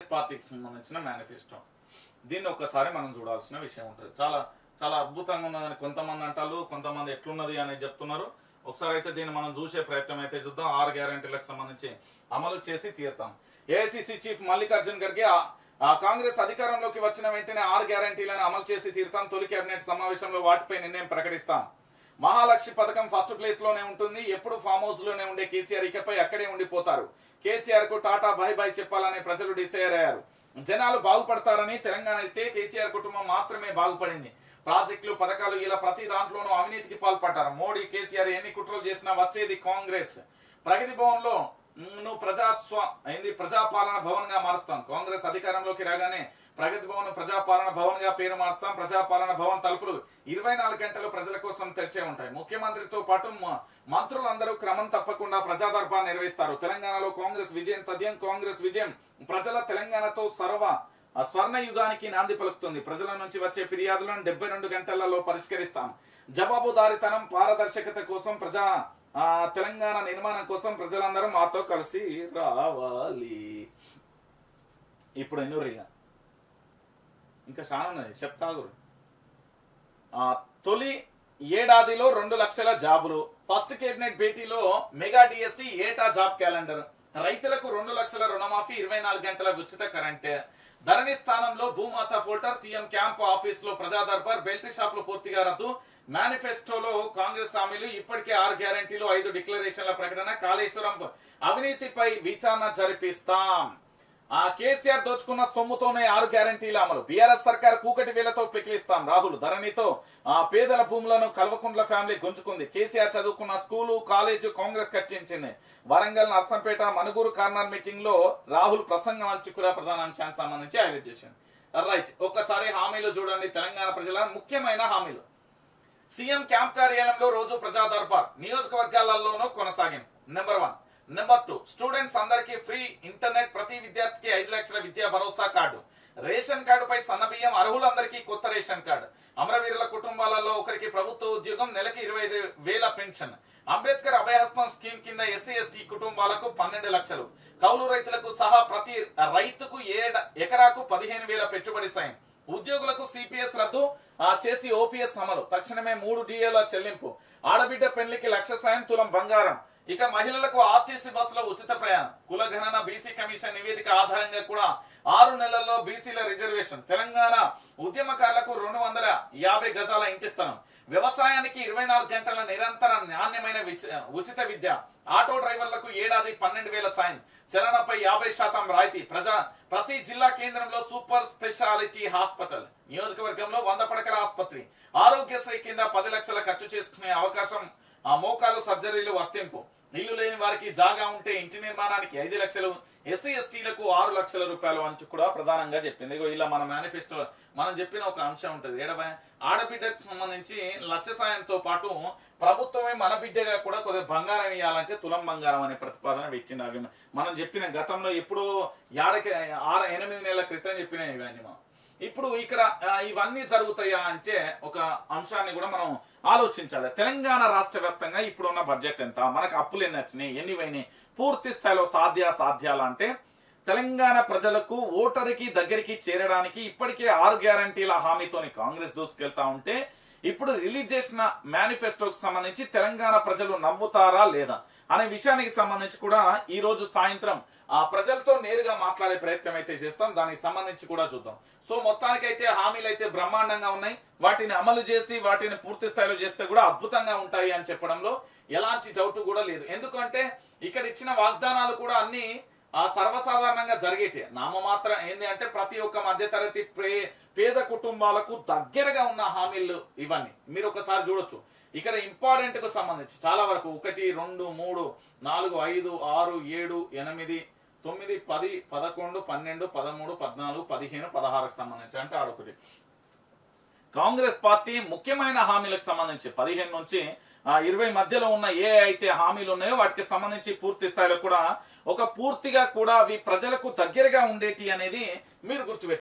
పార్టీకి సంబంధించిన మేనిఫెస్టో దీన్ని ఒక్కసారి మనం చూడాల్సిన విషయం ఉంటుంది చాలా చాలా అద్భుతంగా ఉన్నదని కొంతమంది అంటారు కొంతమంది ఎట్లున్నది అనేది చెప్తున్నారు ఒకసారి అయితే దీన్ని మనం చూసే ప్రయత్నం అయితే చూద్దాం ఆరు గ్యారంటీలకు సంబంధించి అమలు చేసి తీరుతాం ఏఐసిసి చీఫ్ మల్లికార్జున్ ఖర్గే ఆ- ఆ కాంగ్రెస్ అధికారంలోకి వచ్చిన వెంటనే ఆరు గ్యారంటీలను అమలు చేసి తీరుతాం తొలి కేబినెట్ సమావేశంలో వాటిపై నిర్ణయం ప్రకటిస్తాం మహాలక్ష్మి పథకం ఫస్ట్ ప్లేస్ లోనే ఉంటుంది ఎప్పుడు ఫామ్ హౌస్ లోనే ఉండే కేసీఆర్ ఇకపై అక్కడే ఉండిపోతారు కేసీఆర్ కు టాటా బై బై చెప్పాలని ప్రజలు డిసైడ్ అయ్యారు జనాలు బాగుపడతారని తెలంగాణ ఇస్తే కేసీఆర్ కుటుంబం మాత్రమే బాగుపడింది ప్రాజెక్టులు పథకాలు ఇలా ప్రతి దాంట్లోనూ అవినీతికి పాల్పడ్డారు మోడీ కేసీఆర్ ఎన్ని కుట్రలు చేసినా వచ్చేది కాంగ్రెస్ ప్రగతి భవన్ లో నువ్వు ప్రజాస్వ అయింది ప్రజాపాలన భవన్ గా మారుస్తాం కాంగ్రెస్ అధికారంలోకి రాగానే ప్రగతి భవన్ ప్రజాపాలన భవన్ గా పేరు మారుస్తాం ప్రజాపాలన భవన్ తలుపులు ఇరవై నాలుగు గంటలు ప్రజల కోసం తెరిచే ఉంటాయి ముఖ్యమంత్రితో పాటు మ- మంత్రులందరూ క్రమం తప్పకుండా ప్రజా దర్బార్ నిర్వహిస్తారు తెలంగాణలో కాంగ్రెస్ విజయం తథ్యం కాంగ్రెస్ విజయం ప్రజల తెలంగాణతో సర్వ ఆ స్వర్ణ యుగానికి నాంది పలుకుతుంది ప్రజల నుంచి వచ్చే ఫిర్యాదులను డెబ్బై రెండు గంటలలో పరిష్కరిస్తాం జవాబుదారితనం పారదర్శకత కోసం ప్రజా ఆ, తెలంగాణ నిర్మాణం కోసం ప్రజలందరూ మాతో కలిసి రావాలి ఇప్పుడు ఎన్నురిగా ఇంకా చాలా ఉన్నది చెప్తాగురు ఆ, తొలి ఏడాదిలో రెండు లక్షల జాబులు ఫస్ట్ కేబినెట్ భేటీలో మెగా డిఎస్సి ఏటా జాబ్ క్యాలెండర్ రైతులకు రెండు లక్షల రుణమాఫీ ఇరవై నాలుగు గంటల ఉచిత కరెంట్ ధరణి స్థానంలో భూమాత ఫోల్టర్ సీఎం క్యాంప్ ఆఫీస్ లో ప్రజా దర్బార్ బెల్ట్ షాపులు పూర్తిగా రద్దు మేనిఫెస్టోలో కాంగ్రెస్ హామీలు ఇప్పటికే ఆరు గ్యారంటీలు ఐదు డిక్లరేషన్ల ప్రకటన కాళేశ్వరం అవినీతిపై విచారణ జరిపిస్తాం ఆ కేసీఆర్ దోచుకున్న సొమ్ముతోనే ఆరు గ్యారంటీల అమలు బీఆర్ఎస్ సర్కార్ కూకటి వేలతో పెకిలిస్తాం రాహుల్ ధరణితో ఆ పేదల భూములను కల్వకుంట్ల ఫ్యామిలీ గుంజుకుంది కేసీఆర్ చదువుకున్న స్కూలు కాలేజీ కాంగ్రెస్ కట్టించింది వరంగల్ నర్సంపేట మనుగూరు కార్నర్ మీటింగ్ లో రాహుల్ ప్రసంగం అంచి కూడా ప్రధాన అంశానికి సంబంధించి హైలైట్ చేసింది రైట్ ఒక్కసారి హామీలు చూడండి తెలంగాణ ప్రజల ముఖ్యమైన హామీలు సీఎం క్యాంప్ కార్యాలయంలో రోజు ప్రజా దర్బార్ నియోజకవర్గాలలోనూ కొనసాగింపు number one number two students అందరికీ ఫ్రీ ఇంటర్నెట్ ప్రతి విద్యార్థికి ఐదు లక్షల విద్యా భరోసా కార్డు రేషన్ కార్డుపై సన్నబియ్యం అర్హులందరికీ కొత్త రేషన్ కార్డు అమరవీరుల కుటుంబాలలో ఒకరికి ప్రభుత్వ ఉద్యోగం నెలకి ఇరవై ఐదు వేల పెన్షన్ అంబేద్కర్ అభయహస్తం స్కీమ్ కింద ఎస్సీ ఎస్టీ కుటుంబాలకు పన్నెండు లక్షలు కౌలు రైతులకు సహా ప్రతి రైతుకు ఏడ ఎకరాకు పదిహేను వేల పెట్టుబడి సాయం ఉద్యోగులకు సిపిఎస్ రద్దు ఆ, చేసి ఓపీఎస్ అమలు తక్షణమే మూడు డిఏల చెల్లింపు ఆడబిడ్డ పెళ్లికి లక్ష సాయం తులం బంగారం ఇక మహిళలకు ఆర్టీసీ బస్సులో ఉచిత ప్రయాణం కుల గణన బీసీ కమిషన్ నివేదిక ఆధారంగా కూడా ఆరు నెలల్లో బీసీల రిజర్వేషన్ తెలంగాణ ఉద్యమకారులకు రెండు వందల యాభై గజాల ఇంటి స్థలం వ్యవసాయానికి ఇరవై నాలుగు గంటల నిరంతర నాణ్యమైన విచ- ఉచిత విద్య ఆటో డ్రైవర్లకు ఏడాది పన్నెండు వేల సాయం చలనపై యాభై శాతం రాయితీ ప్రజా ప్రతి జిల్లా కేంద్రంలో సూపర్ స్పెషాలిటీ హాస్పిటల్ నియోజకవర్గంలో వంద పడకల ఆసుపత్రి ఆరోగ్యశ్రీ కింద పది లక్షల ఖర్చు చేసుకునే అవకాశం ఆ మోకాలు సర్జరీలు వర్తింపు ఇల్లు లేని వారికి జాగా ఉంటే ఇంటి నిర్మాణానికి ఐదు లక్షలు ఎస్సీ ఎస్టీలకు ఆరు లక్షల రూపాయలు అని కూడా ప్రధానంగా చెప్పింది ఇగో ఇలా మన మేనిఫెస్టో మనం చెప్పిన ఒక అంశం ఉంటుంది ఏడవ ఆడబిడ్డకు సంబంధించి లక్ష సాయంతో పాటు ప్రభుత్వమే మన బిడ్డగా కూడా కొద్దిగా బంగారం ఇవ్వాలంటే తులం బంగారం అనే ప్రతిపాదన పెట్టింది అవి మనం చెప్పిన గతంలో ఎప్పుడో ఏడకి ఆరు ఎనిమిది నెలల క్రితం చెప్పిన ఇవన్నీ మనం ఇప్పుడు ఇక్కడ ఆ, ఇవన్నీ జరుగుతాయా అంటే ఒక అంశాన్ని కూడా మనం ఆలోచించాలి తెలంగాణ రాష్ట్ర వ్యాప్తంగా ఇప్పుడున్న బడ్జెట్ ఎంత మనకు అప్పులు ఎన్ని వచ్చినాయి ఎన్ని పోయినాయి పూర్తి స్థాయిలో సాధ్య సాధ్యాలు అంటే తెలంగాణ ప్రజలకు ఓటరికి దగ్గరికి చేరడానికి ఇప్పటికే ఆరు గ్యారంటీల హామీతోని కాంగ్రెస్ దూసుకెళ్తా ఉంటే ఇప్పుడు రిలీజ్ చేసిన మేనిఫెస్టోకి సంబంధించి తెలంగాణ ప్రజలు నమ్ముతారా లేదా అనే విషయానికి సంబంధించి కూడా ఈ రోజు సాయంత్రం ఆ ప్రజలతో నేరుగా మాట్లాడే ప్రయత్నం అయితే చేస్తాం దానికి సంబంధించి కూడా చూద్దాం సో మొత్తానికైతే హామీలు అయితే బ్రహ్మాండంగా ఉన్నాయి వాటిని అమలు చేసి వాటిని పూర్తి స్థాయిలో చేస్తే కూడా అద్భుతంగా ఉంటాయి అని చెప్పడంలో ఎలాంటి డౌట్ కూడా లేదు ఎందుకంటే ఇక్కడ ఇచ్చిన వాగ్దానాలు కూడా అన్ని ఆ సర్వసాధారణంగా జరిగేటి నామమాత్రం ఏంది అంటే ప్రతి ఒక్క మధ్యతరగతి పే- పేద కుటుంబాలకు దగ్గరగా ఉన్న హామీలు ఇవన్నీ మీరు ఒకసారి చూడొచ్చు ఇక్కడ ఇంపార్టెంట్ కు సంబంధించి చాలా వరకు ఒకటి రెండు మూడు నాలుగు ఐదు ఆరు ఏడు ఎనిమిది తొమ్మిది పది పదకొండు పన్నెండు పదమూడు పద్నాలుగు పదిహేను పదహారుకు సంబంధించి అంటే ఆడొకటి కాంగ్రెస్ పార్టీ ముఖ్యమైన హామీలకు సంబంధించి పదిహేను నుంచి ఆ ఇరవై మధ్యలో ఉన్న ఏ అయితే హామీలు ఉన్నాయో వాటికి సంబంధించి పూర్తి స్థాయిలో కూడా ఒక పూర్తిగా కూడా అవి ప్రజలకు దగ్గరగా ఉండేటి అనేది మీరు గుర్తుపెట్టుకోవాలి